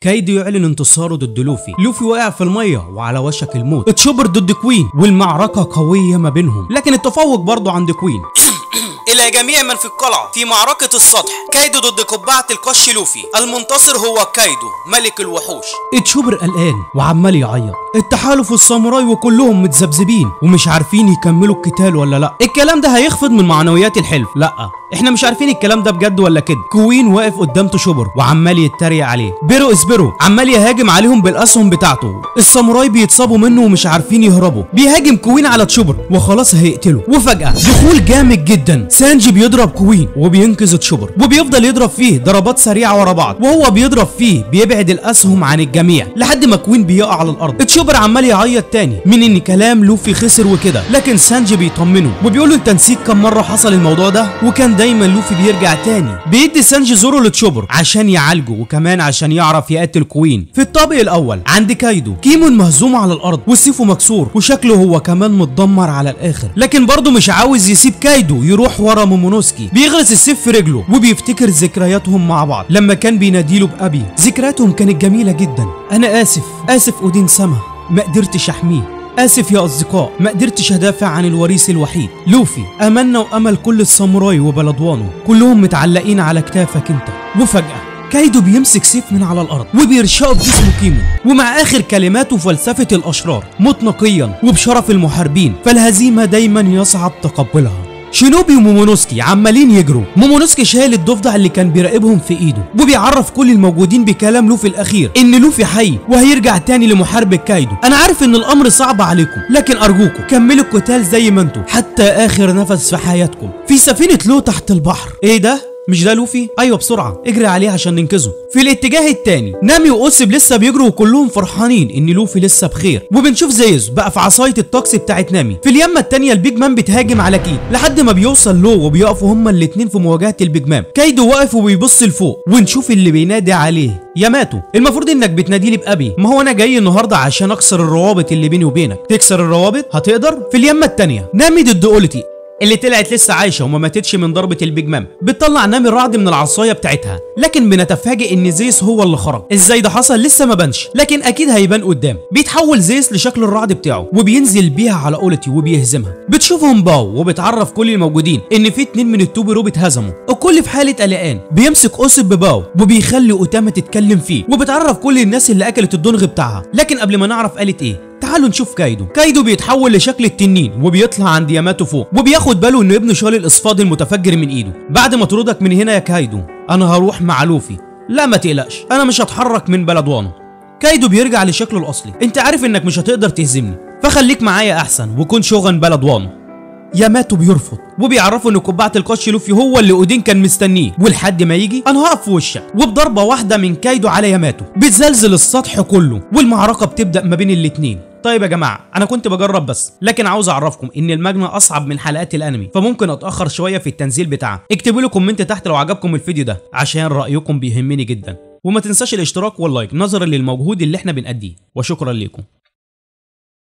كايدو يعلن انتصاره ضد لوفي لوفي واقع في الميه وعلى وشك الموت تشوبر ضد كوين والمعركه قويه ما بينهم لكن التفوق برضه عند كوين إلى جميع من في القلعة في معركة السطح كايدو ضد قبعة القش لوفي المنتصر هو كايدو ملك الوحوش تشوبر قلقان وعمال يعيط التحالف والساموراي وكلهم متذبذبين ومش عارفين يكملوا القتال ولا لا الكلام ده هيخفض من معنويات الحلف لا احنا مش عارفين الكلام ده بجد ولا كده كوين واقف قدام تشوبر وعمال يتريق عليه بيرو اسبرو عمال يهاجم عليهم بالاسهم بتاعته الساموراي بيتصابوا منه ومش عارفين يهربوا بيهاجم كوين على تشوبر وخلاص هيقتله وفجأة دخول جامد جدا سانجي بيضرب كوين وبينقذ تشوبر وبيفضل يضرب فيه ضربات سريعة ورا بعض وهو بيضرب فيه بيبعد الاسهم عن الجميع لحد ما كوين بيقع على الارض تشوبر عمال يعيط تاني من ان كلام لوفي خسر وكده لكن سانجي بيطمنه وبيقول له انت نسيت كم مرة حصل الموضوع ده وكان دايما لوفي بيرجع تاني بيدي سانجي زورو لتشوبر عشان يعالجه وكمان عشان يعرف يقتل كوين في الطابق الاول عند كايدو كيمون مهزوم على الارض وسيفه مكسور وشكله هو كمان متدمر على الاخر لكن برضه مش عاوز يسيب كايدو يروح ورا مومونوسكي بيغرس السيف في رجله وبيفتكر ذكرياتهم مع بعض لما كان بيناديله بابي ذكرياتهم كانت جميله جدا انا اسف اسف اودين سما ما قدرتش احميه آسف يا أصدقاء ما قدرتش أدافع عن الوريث الوحيد لوفي أملنا وأمل كل الساموراي وبلدوانه كلهم متعلقين على كتافك أنت وفجأة كايدو بيمسك سيف من على الارض وبيرشقه بجسمه كيمو ومع اخر كلماته فلسفه الاشرار مطلقيا وبشرف المحاربين فالهزيمه دايما يصعب تقبلها شينوبي ومومونوسكي عمالين يجروا مومونوسكي شايل الضفدع اللي كان بيراقبهم في ايده وبيعرف كل الموجودين بكلام لوفي الاخير ان لوفي حي وهيرجع تاني لمحاربة كايدو انا عارف ان الامر صعب عليكم لكن ارجوكم كملوا القتال زي ما انتم حتى اخر نفس في حياتكم في سفينة لو تحت البحر ايه ده مش ده لوفي؟ ايوه بسرعه اجري عليه عشان ننقذه. في الاتجاه التاني نامي واوسب لسه بيجروا وكلهم فرحانين ان لوفي لسه بخير وبنشوف زيوس بقى في عصايه الطقس بتاعت نامي. في اليمه التانيه البيج مان بتهاجم على كي لحد ما بيوصل لو وبيقفوا هما الاتنين في مواجهه البيج مان. كايدو واقف وبيبص لفوق ونشوف اللي بينادي عليه ياماتو المفروض انك بتنادي لي بابي ما هو انا جاي النهارده عشان اكسر الروابط اللي بيني وبينك تكسر الروابط هتقدر في اليمه التانيه نامي ضد اولتي اللي طلعت لسه عايشه وما ماتتش من ضربه البيج مام بتطلع نامي الرعد من العصايه بتاعتها لكن بنتفاجئ ان زيس هو اللي خرج ازاي ده حصل لسه ما بانش لكن اكيد هيبان قدام بيتحول زيس لشكل الرعد بتاعه وبينزل بيها على اولتي وبيهزمها بتشوفهم باو وبتعرف كل الموجودين ان في اتنين من التوبيرو بيتهزموا الكل في حاله قلقان بيمسك اوسب بباو وبيخلي اوتاما تتكلم فيه وبتعرف كل الناس اللي اكلت الدونغ بتاعها لكن قبل ما نعرف قالت ايه تعالوا نشوف كايدو كايدو بيتحول لشكل التنين وبيطلع عند ياماتو فوق وبياخد باله انه ابنه شال الاصفاد المتفجر من ايده بعد ما ترودك من هنا يا كايدو انا هروح مع لوفي لا ما تقلقش انا مش هتحرك من بلدوانو كايدو بيرجع لشكله الاصلي انت عارف انك مش هتقدر تهزمني فخليك معايا احسن وكن شوغن بلدوانو ياماتو بيرفض وبيعرفوا ان قبعه القش لوفي هو اللي اودين كان مستنيه ولحد ما يجي انا هقف في وشك وبضربه واحده من كايدو على ياماتو بتزلزل السطح كله والمعركه بتبدا ما بين الاتنين طيب يا جماعه انا كنت بجرب بس لكن عاوز اعرفكم ان المجنة اصعب من حلقات الانمي فممكن اتاخر شويه في التنزيل بتاعها اكتبوا لي كومنت تحت لو عجبكم الفيديو ده عشان رايكم بيهمني جدا وما تنساش الاشتراك واللايك نظرا للمجهود اللي احنا بنأديه وشكرا لكم